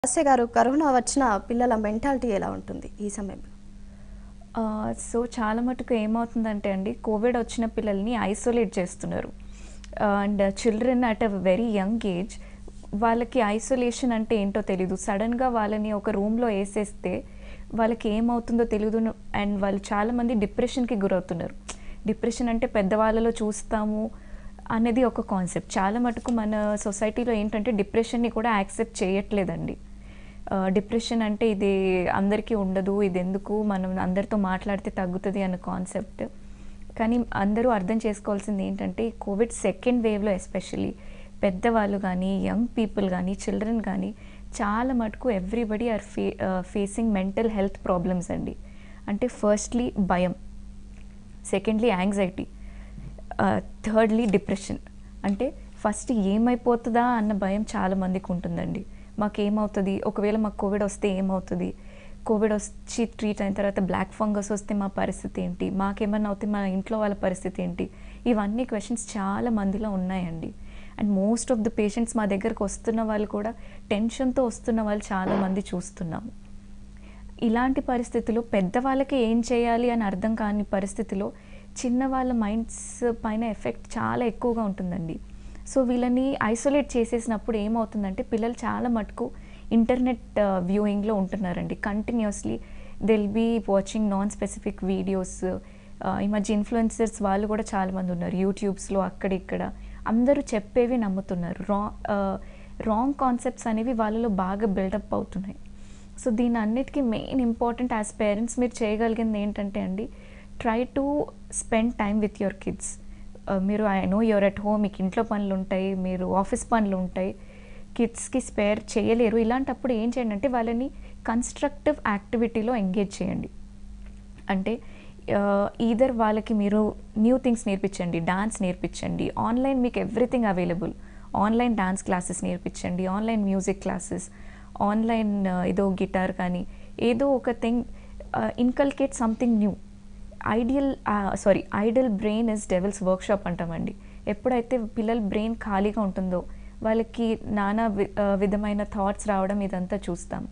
లాస్య గారు కరోనా వచ్చిన పిల్లల మెంటాలిటీ ఎలా ఉంటుంది ఈ సమయంలో సో చాలా మటుకు ఏమవుతుందంటే అండి కోవిడ్ వచ్చిన పిల్లల్ని ఐసోలేట్ చేస్తున్నారు and children at a very young age వాళ్ళకి ఐసోలేషన్ అంటే ఏంటో తెలీదు సడన్గా వాళ్ళని ఒక రూమ్లో వేసేస్తే వాళ్ళకి ఏమవుతుందో తెలియదు అండ్ వాళ్ళు చాలామంది డిప్రెషన్కి గురవుతున్నారు డిప్రెషన్ అంటే పెద్దవాళ్ళలో చూస్తాము అనేది ఒక కాన్సెప్ట్ చాలా మటుకు మన సొసైటీలో ఏంటంటే డిప్రెషన్ని కూడా యాక్సెప్ట్ చేయట్లేదండి డిప్రెషన్ అంటే ఇది అందరికీ ఉండదు ఇది ఎందుకు మనం అందరితో మాట్లాడితే తగ్గుతుంది అన్న కాన్సెప్ట్ కానీ అందరూ అర్థం చేసుకోవాల్సింది ఏంటంటే ఈ కోవిడ్ సెకండ్ వేవ్లో ఎస్పెషలీ పెద్దవాళ్ళు కానీ యంగ్ పీపుల్ కానీ చిల్డ్రన్ కానీ చాలా మటుకు everybody are fa facing mental health problems అండి అంటే ఫస్ట్లీ భయం సెకండ్లీ యాంగ్జైటీ థర్డ్లీ డిప్రెషన్ అంటే ఫస్ట్ ఏమైపోతుందా అన్న భయం చాలా మందికి ఉంటుందండి మాకేమవుతుంది ఒకవేళ మాకు కోవిడ్ వస్తే ఏమవుతుంది కోవిడ్ వచ్చి ట్రీట్ అయిన తర్వాత బ్లాక్ ఫంగస్ వస్తే మా పరిస్థితి ఏంటి మాకేమన్నా అవుతే మా ఇంట్లో వాళ్ళ పరిస్థితి ఏంటి ఇవన్నీ క్వశ్చన్స్ చాలా మందిలో ఉన్నాయండి and most of the patients మా దగ్గరకు వస్తున్న వాళ్ళు కూడా టెన్షన్తో వస్తున్న వాళ్ళు చాలా మంది చూస్తున్నాము ఇలాంటి పరిస్థితుల్లో పెద్దవాళ్ళకి ఏం చేయాలి అని అర్థం కాని పరిస్థితిలో చిన్న వాళ్ళ మైండ్స్ పైన ఎఫెక్ట్ చాలా ఎక్కువగా ఉంటుందండి సో వీళ్ళని ఐసోలేట్ చేసేసినప్పుడు ఏమవుతుందంటే పిల్లలు చాలా మటుకు ఇంటర్నెట్ వ్యూయింగ్లో ఉంటున్నారండి continuously they'll be watching non specific videos ఈ మధ్య ఇన్ఫ్లుయెన్సర్స్ వాళ్ళు కూడా చాలామంది ఉన్నారు యూట్యూబ్స్లో అక్కడ ఇక్కడ అందరూ చెప్పేవి నమ్ముతున్నారు రా రాంగ్ కాన్సెప్ట్స్ అనేవి వాళ్ళలో బాగా బిల్డప్ అవుతున్నాయి సో దీని అన్నిటికీ మెయిన్ ఇంపార్టెంట్ యాజ్ పేరెంట్స్ మీరు చేయగలిగింది ఏంటంటే అండి try to spend time with your kids మీరు I know you're at home మీకు ఇంట్లో పనులు ఉంటాయి మీరు ఆఫీస్ పనులు ఉంటాయి కిడ్స్కి స్పేర్ చేయలేరు ఇలాంటప్పుడు ఏం చేయండి అంటే వాళ్ళని కన్స్ట్రక్టివ్ యాక్టివిటీలో ఎంగేజ్ చేయండి అంటే ఈదర్ వాళ్ళకి మీరు న్యూ థింగ్స్ నేర్పించండి డాన్స్ నేర్పించండి ఆన్లైన్ మీకు everything available online dance classes నేర్పించండి ఆన్లైన్ మ్యూజిక్ క్లాసెస్ ఆన్లైన్ ఏదో గిటార్ కానీ ఏదో ఒక thing inculcate something new ideal sorry idle brain is devil's workshop అంటామండి ఎప్పుడైతే పిల్లల బ్రెయిన్ ఖాళీగా ఉంటుందో వాళ్ళకి నానా విధమైన థాట్స్ రావడం ఇదంతా చూస్తాం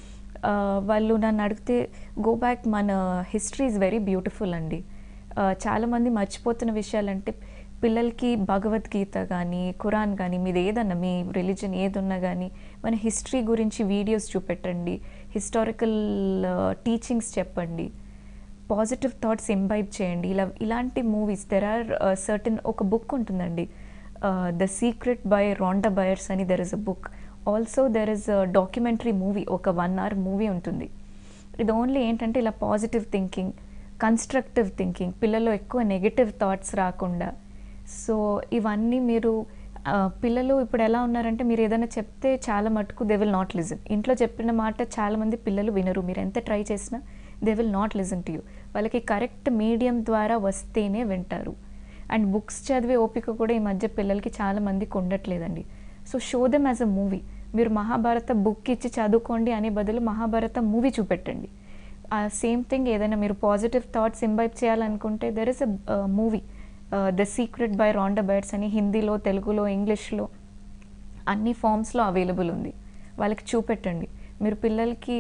వాళ్ళు నన్ను అడిగితే గో బ్యాక్ మన హిస్టరీ ఈజ్ వెరీ బ్యూటిఫుల్ అండి చాలామంది మర్చిపోతున్న విషయాలంటే పిల్లలకి భగవద్గీత కానీ ఖురాన్ కానీ మీది ఏదన్నా మీ రిలీజన్ ఏదున్నా కానీ మన హిస్టరీ గురించి వీడియోస్ చూపెట్టండి హిస్టారికల్ టీచింగ్స్ చెప్పండి పాజిటివ్ థాట్స్ ఇంబైబ్ చేయండి ఇలా ఇలాంటి మూవీస్ దెర్ ఆర్ సర్టన్ ఒక బుక్ ఉంటుందండి the secret by Rhonda Byrne అని there is a book also there is documentary movie ఒక వన్ అవర్ మూవీ ఉంటుంది ఇది ఓన్లీ ఏంటంటే ఇలా పాజిటివ్ థింకింగ్ కన్స్ట్రక్టివ్ థింకింగ్ పిల్లల్లో ఎక్కువ నెగిటివ్ థాట్స్ రాకుండా సో ఇవన్నీ మీరు పిల్లలు ఇప్పుడు ఎలా ఉన్నారంటే మీరు ఏదైనా చెప్తే చాలా మటుకు దే విల్ నాట్ లిజన్ ఇంట్లో చెప్పిన మాట చాలామంది పిల్లలు వినరు మీరు ఎంత ట్రై చేసినా they will not listen to you వాళ్ళకి కరెక్ట్ మీడియం ద్వారా వస్తేనే వింటారు అండ్ బుక్స్ చదివే ఓపిక కూడా ఈ మధ్య పిల్లలకి చాలా మందికి ఉండట్లేదండి so show them as a movie మీరు మహాభారత బుక్ ఇచ్చి చదువుకోండి అనే బదులు మహాభారత మూవీ చూపెట్టండి ఆ సేమ్ థింగ్ ఏదైనా మీరు పాజిటివ్ థాట్స్ ఇంబైబ్ చేయాలనుకుంటే there is a movie the secret by Rhonda Byrne అని హిందీలో తెలుగులో ఇంగ్లీష్లో అన్ని ఫామ్స్లో అవైలబుల్ ఉంది వాళ్ళకి చూపెట్టండి మీరు పిల్లలకి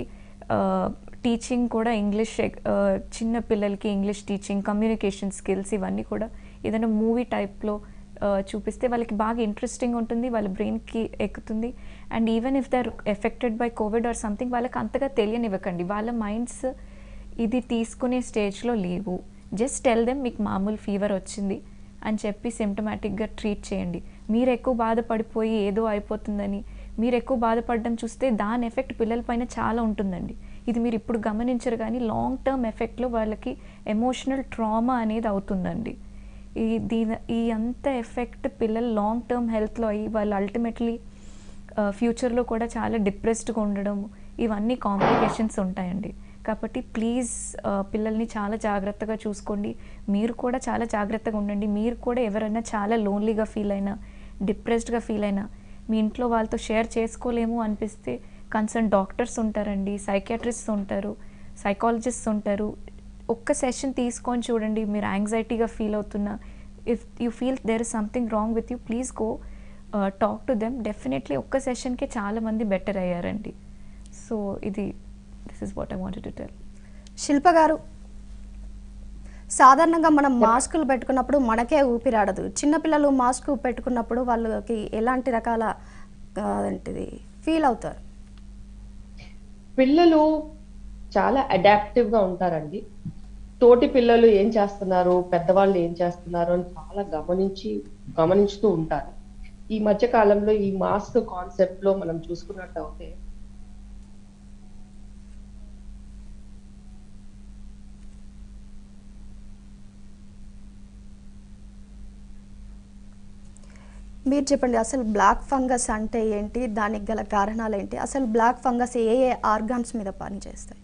టీచింగ్ కూడా ఇంగ్లీష్ చిన్న పిల్లలకి ఇంగ్లీష్ టీచింగ్ కమ్యూనికేషన్ స్కిల్స్ ఇవన్నీ కూడా ఏదైనా మూవీ టైప్లో చూపిస్తే వాళ్ళకి బాగా ఇంట్రెస్టింగ్ ఉంటుంది వాళ్ళ బ్రెయిన్కి ఎక్కుతుంది and even if they're affected by Covid or something వాళ్ళకి అంతగా తెలియనివ్వకండి వాళ్ళ మైండ్స్ ఇది తీసుకునే స్టేజ్లో లేవు జస్ట్ టెల్ దెమ్ మీకు మామూలు ఫీవర్ వచ్చింది అని చెప్పి సిమ్టమాటిక్గా ట్రీట్ చేయండి మీరు ఎక్కువ బాధపడిపోయి ఏదో అయిపోతుందని మీరు ఎక్కువ బాధపడడం చూస్తే దాని ఎఫెక్ట్ పిల్లల పైన చాలా ఉంటుందండి ఇది మీరు ఇప్పుడు గమనించరు కానీ లాంగ్ టర్మ్ ఎఫెక్ట్లో వాళ్ళకి ఎమోషనల్ ట్రామా అనేది అవుతుందండి ఈ దీని ఈ అంత ఎఫెక్ట్ పిల్లలు లాంగ్ టర్మ్ హెల్త్లో అయ్యి వాళ్ళు అల్టిమేట్లీ ఫ్యూచర్లో కూడా చాలా డిప్రెస్డ్గా ఉండడం ఇవన్నీ కాంప్లికేషన్స్ ఉంటాయండి కాబట్టి ప్లీజ్ పిల్లల్ని చాలా జాగ్రత్తగా చూసుకోండి మీరు కూడా చాలా జాగ్రత్తగా ఉండండి మీరు కూడా ఎవరైనా చాలా లోన్లీగా ఫీల్ అయినా డిప్రెస్డ్గా ఫీల్ అయినా మీ ఇంట్లో వాళ్ళతో షేర్ చేసుకోలేము అనిపిస్తే కన్సర్న్ డాక్టర్స్ ఉంటారండి సైకాట్రిస్ట్స్ ఉంటారు సైకాలజిస్ట్స్ ఉంటారు ఒక్క సెషన్ తీసుకొని చూడండి మీరు యాంగ్జైటీగా ఫీల్ అవుతున్నా if you feel there is something wrong with you please go talk to them definitely ఒక్క సెషన్కే చాలామంది బెటర్ అయ్యారండి సో ఇది this is what I wanted to tell Shilpa garu సాధారణంగా మనం మాస్కులు పెట్టుకున్నప్పుడు మనకే ఊపిరాడదు చిన్నపిల్లలు మాస్క్ పెట్టుకున్నప్పుడు వాళ్ళకి ఎలాంటి రకాల ఆ, ఏంటిది ఫీల్ అవుతారు పిల్లలు చాలా అడాప్టివ్ గా ఉంటారండి తోటి పిల్లలు ఏం చేస్తున్నారు పెద్దవాళ్ళు ఏం చేస్తున్నారు అని చాలా గమనించి గమనించుతూ ఉంటారు ఈ మధ్య కాలంలో ఈ మాస్క్ కాన్సెప్ట్ లో మనం చూసుకున్నట్టు అయితే మీరు చెప్పండి అసలు బ్లాక్ ఫంగస్ అంటే ఏంటి దానికి గల కారణాలు ఏంటి అసలు బ్లాక్ ఫంగస్ ఏ ఏ ఆర్గాన్స్ మీద పనిచేస్తాయి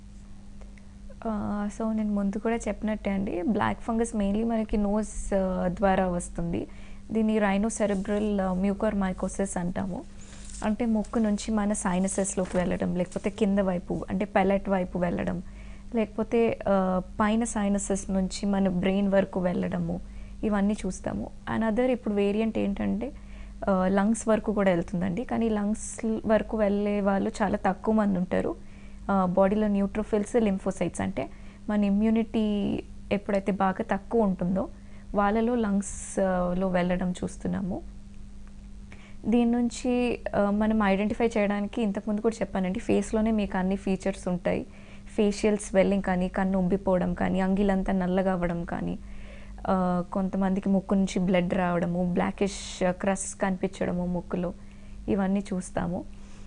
సో నేను ముందు కూడా చెప్పినట్టే అండి బ్లాక్ ఫంగస్ మెయిన్లీ మనకి నోస్ ద్వారా వస్తుంది దీన్ని రైనో సెరెబ్రల్ మ్యూకర్ మైకోసిస్ అంటాము అంటే ముక్కు నుంచి మన సైనసెస్లోకి వెళ్ళడం లేకపోతే కింద వైపు అంటే పెలెట్ వైపు వెళ్ళడం లేకపోతే ఆ, పైన సైనసెస్ నుంచి మన బ్రెయిన్ వరకు వెళ్ళడము ఇవన్నీ చూస్తాము అనదర్ ఇప్పుడు వేరియంట్ ఏంటంటే లంగ్స్ వరకు కూడా వెళ్తుందండి కానీ లంగ్స్ వరకు వెళ్ళే వాళ్ళు చాలా తక్కువ మంది ఉంటారు బాడీలో న్యూట్రోఫిల్స్ లింఫోసైట్స్ అంటే మన ఇమ్యూనిటీ ఎప్పుడైతే బాగా తక్కువ ఉంటుందో వాళ్ళలో లంగ్స్లో వెళ్ళడం చూస్తున్నాము దీని నుంచి ఆ, మనం ఐడెంటిఫై చేయడానికి ఇంతకుముందు కూడా చెప్పానండి ఫేస్లోనే మీకు అన్ని ఫీచర్స్ ఉంటాయి ఫేషియల్ స్వెల్లింగ్ కానీ కన్ను ఉబ్బిపోవడం కానీ అంగిలంతా నల్లగా అవ్వడం కానీ ఆ, కొంతమందికి ముక్కు నుంచి బ్లడ్ రావడము బ్లాకిష్ క్రస్ కనిపించడము ముక్కులో ఇవన్నీ చూస్తాము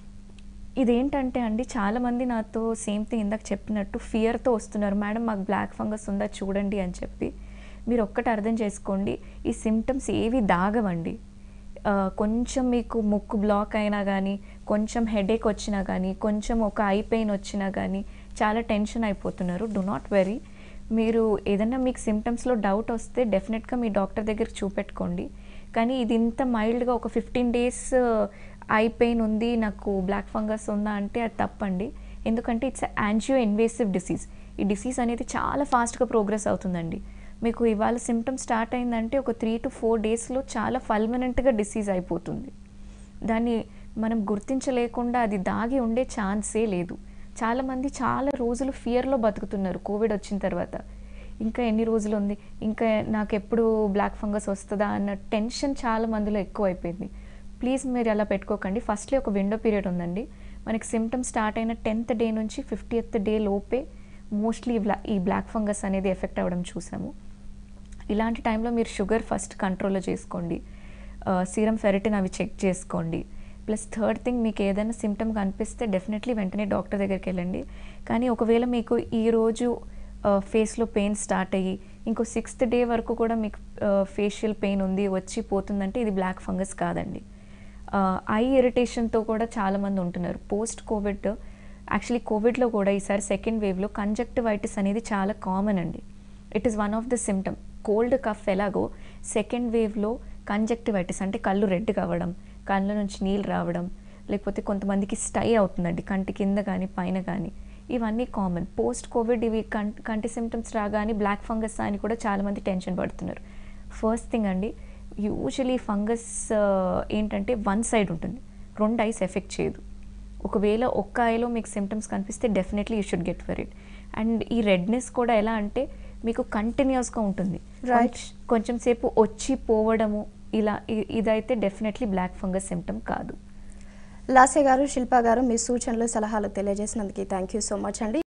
ఇదేంటంటే అండి చాలామంది నాతో సేమ్ థింగ్ ఇందాక చెప్పినట్టు ఫియర్తో వస్తున్నారు మేడం మాకు బ్లాక్ ఫంగస్ ఉందా చూడండి అని చెప్పి మీరు ఒక్కటి అర్థం చేసుకోండి ఈ సిమ్టమ్స్ ఏవి దాగవండి ఆ, కొంచెం మీకు ముక్కు బ్లాక్ అయినా కానీ కొంచెం హెడేక్ వచ్చినా కానీ కొంచెం ఒక ఐ పెయిన్ వచ్చినా కానీ చాలా టెన్షన్ అయిపోతున్నారు డు నాట్ వెరీ మీరు ఏదైనా మీకు సిమ్టమ్స్లో డౌట్ వస్తే డెఫినెట్గా మీ డాక్టర్ దగ్గరికి చూపెట్టుకోండి కానీ ఇది ఇంత మైల్డ్గా ఒక ఫిఫ్టీన్ డేస్ ఐ పెయిన్ ఉంది నాకు బ్లాక్ ఫంగస్ ఉందా అంటే అది తప్పండి ఎందుకంటే ఇట్స్ యాంజియో ఇన్వేసివ్ డిసీజ్ ఈ డిసీజ్ అనేది చాలా ఫాస్ట్గా ప్రోగ్రెస్ అవుతుందండి మీకు ఇవాళ సిమ్టమ్ స్టార్ట్ అయిందంటే ఒక త్రీ టు ఫోర్ డేస్లో చాలా ఫల్మినెంట్గా డిసీజ్ అయిపోతుంది దాన్ని మనం గుర్తించలేకుండా అది దాగి ఉండే ఛాన్సే లేదు చాలామంది చాలా రోజులు ఫియర్లో బతుకుతున్నారు కోవిడ్ వచ్చిన తర్వాత ఇంకా ఎన్ని రోజులు ఉంది ఇంకా నాకు ఎప్పుడు బ్లాక్ ఫంగస్ వస్తుందా అన్న టెన్షన్ చాలా మందిలో ఎక్కువ అయిపోయింది ప్లీజ్ మీరు అలా పెట్టుకోకండి ఫస్ట్లీ ఒక విండో పీరియడ్ ఉందండి మనకి సిమ్టమ్స్ స్టార్ట్ అయిన టెన్త్ డే నుంచి ఫిఫ్టీయత్ డే లోపే మోస్ట్లీ ఈ బ్లాక్ ఫంగస్ అనేది ఎఫెక్ట్ అవ్వడం చూసాము ఇలాంటి టైంలో మీరు షుగర్ ఫస్ట్ కంట్రోల్లో చేసుకోండి సీరం ఫెరిటిన్ అవి చెక్ చేసుకోండి ప్లస్ థర్డ్ థింగ్ మీకు ఏదైనా సిమ్టమ్ కనిపిస్తే డెఫినెట్లీ వెంటనే డాక్టర్ దగ్గరికి వెళ్ళండి కానీ ఒకవేళ మీకు ఈరోజు ఫేస్లో పెయిన్ స్టార్ట్ అయ్యి ఇంకో సిక్స్త్ డే వరకు కూడా మీకు ఫేషియల్ పెయిన్ ఉంది వచ్చి పోతుందంటే ఇది బ్లాక్ ఫంగస్ కాదండి ఐ ఇరిటేషన్తో కూడా చాలామంది ఉంటున్నారు పోస్ట్ కోవిడ్ యాక్చువల్లీ కోవిడ్లో కూడా ఈసారి సెకండ్ వేవ్లో కంజక్టివైటిస్ అనేది చాలా కామన్ అండి it is one of the symptom cold cough ఎలాగో సెకండ్ వేవ్లో కంజక్టివైటిస్ అంటే కళ్ళు రెడ్ కావడం కళ్ళ నుంచి నీళ్ళు రావడం లేకపోతే కొంతమందికి స్టై అవుతుందండి కంటి కింద కానీ పైన కానీ ఇవన్నీ కామన్ పోస్ట్ కోవిడ్ ఇవి కంటి కంటి సిమ్టమ్స్ రాగానే బ్లాక్ ఫంగస్ అని కూడా చాలామంది టెన్షన్ పడుతున్నారు ఫస్ట్ థింగ్ అండి యూజువలీ ఫంగస్ ఏంటంటే వన్ సైడ్ ఉంటుంది రెండు ఐస్ ఎఫెక్ట్ చేయదు ఒకవేళ ఒక్క ఐలో మీకు సిమ్టమ్స్ కనిపిస్తే definitely you should get for it and ఈ రెడ్నెస్ కూడా ఎలా అంటే మీకు కంటిన్యూస్గా ఉంటుంది Right. కొంచ్- కొంచెం సేపు వచ్చి పోవడము ఇలా ఇ- ఇదైతే డెఫినెట్లీ బ్లాక్ ఫంగస్ సిమ్టమ్ కాదు లాసే గారు శిల్ప గారు మీ సూచనలు సలహాలు తెలియజేసినందుకు థ్యాంక్ యూ సో మచ్ అండి